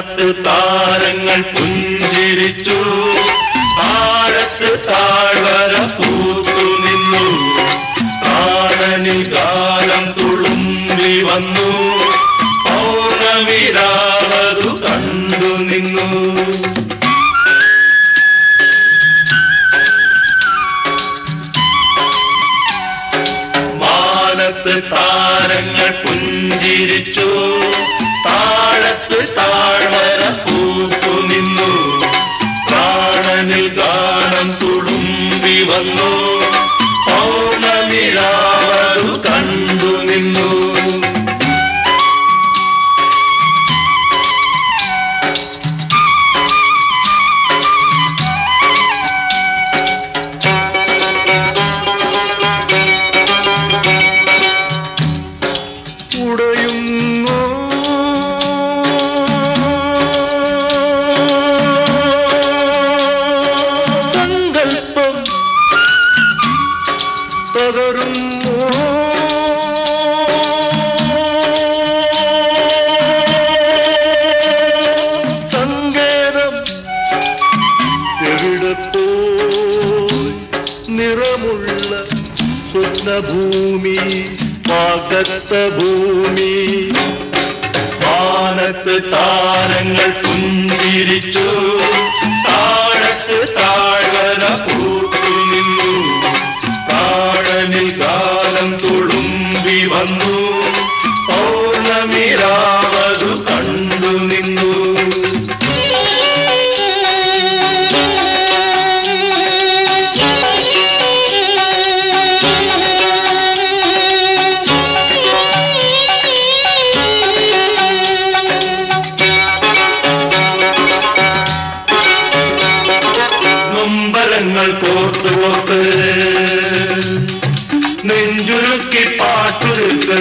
മാനത്ത് താരങ്ങൾ പുഞ്ചിരിച്ചു ആഴത്ത് താഴ്വര പൂത്തു നിന്നു പ്രാണനിൽ കാലം തുളുമ്പി വന്നു പൗർണമിരാവതു കണ്ടു നിന്നു മാനത്ത് താരങ്ങൾ പുഞ്ചിരിച്ചു താഴത്ത് താഴ്വര പൂത്തു നിന്നു പ്രാണനിൽ ഗാനം തുളുമ്പി വന്നു പൗർണമിരാവതു കണ്ടു നിന്നു ഉടയുന്നു സങ്കൽപ്പം തകരുന്നു സങ്കേതം എവിടെ പോയി നിറമുള്ള സ്വപ്നഭൂമി പാകത്ത ഭൂമി മാനത്ത് താരങ്ങൾ പുഞ്ചിരിച്ചു താഴത്ത് താഴ്വര പൂത്തു നിന്നു താഴനിൽ കാലം തുളുമ്പി വന്നു പൗർണമിരാവതു കണ്ടു നിന്നു നൊമ്പരങ്ങൾ കോർത്ത് കോർത്ത് നെഞ്ചുരുക്കി പാട്ടുരുത്ത്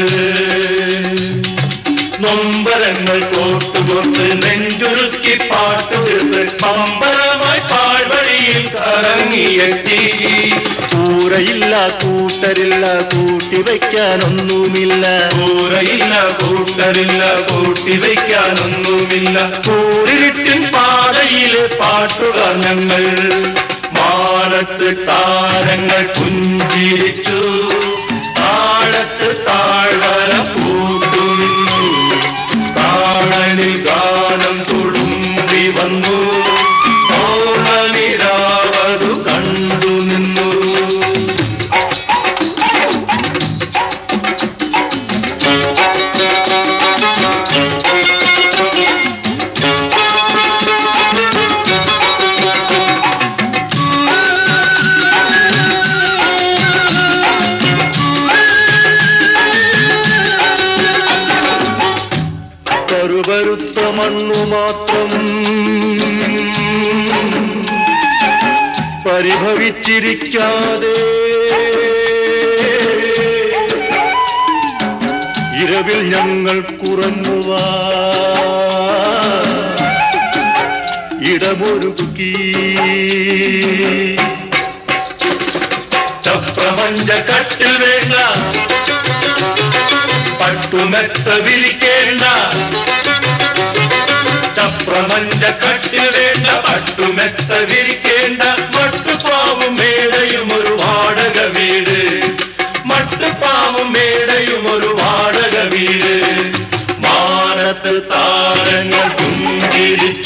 നൊമ്പരങ്ങൾ കോർത്ത് കോർത്ത് നെഞ്ചുരുക്കി പാട്ടുരുത്ത് പമ്പരമായി പാഴ്വഴിയിൽ കറങ്ങിയെത്തി കൂരയില്ല കൂട്ടരില്ല കൂട്ടിവയ്ക്കാനൊന്നുമില്ല കൂരയില്ല കൂട്ടരില്ല കൂട്ടിവയ്ക്കാനൊന്നുമില്ല കൂരിരുട്ടിൻ പാതയിലെ പാട്ടുകാർ ഞങ്ങൾ മാനത്ത് താരങ്ങൾ പുഞ്ചിരിച്ചു താഴത്ത് താഴ്വര പൂത്തു നിന്നു താഴനിൽ ഗാനം തുളുമ്പി വന്നു പൗർണമിരാവതു കണ്ടു നിന്നു കറുപരുത്ത മണ്ണു മാത്രം പരിഭവിച്ചിരിക്കാതെ ഇരവിൽ ഞങ്ങൾ കുറങ്ങുവാ ഇടമൊരുക്കി ചപ്രമഞ്ച കട്ടിൽ വേണ്ട പട്ടുമെത്ത വിരിക്കേണ്ട ചപ്രമഞ്ച കട്ടിൽ വേണ്ട പട്ടുമെത്ത വിരിക്കേണ്ട മട്ടുപാവും മേടയും ഒരു വാടക വീട് മട്ടുപാവും മേടയും ഒരു വാടക വീട് മാനത്ത് താരങ്ങൾ പുഞ്ചിരിച്ചു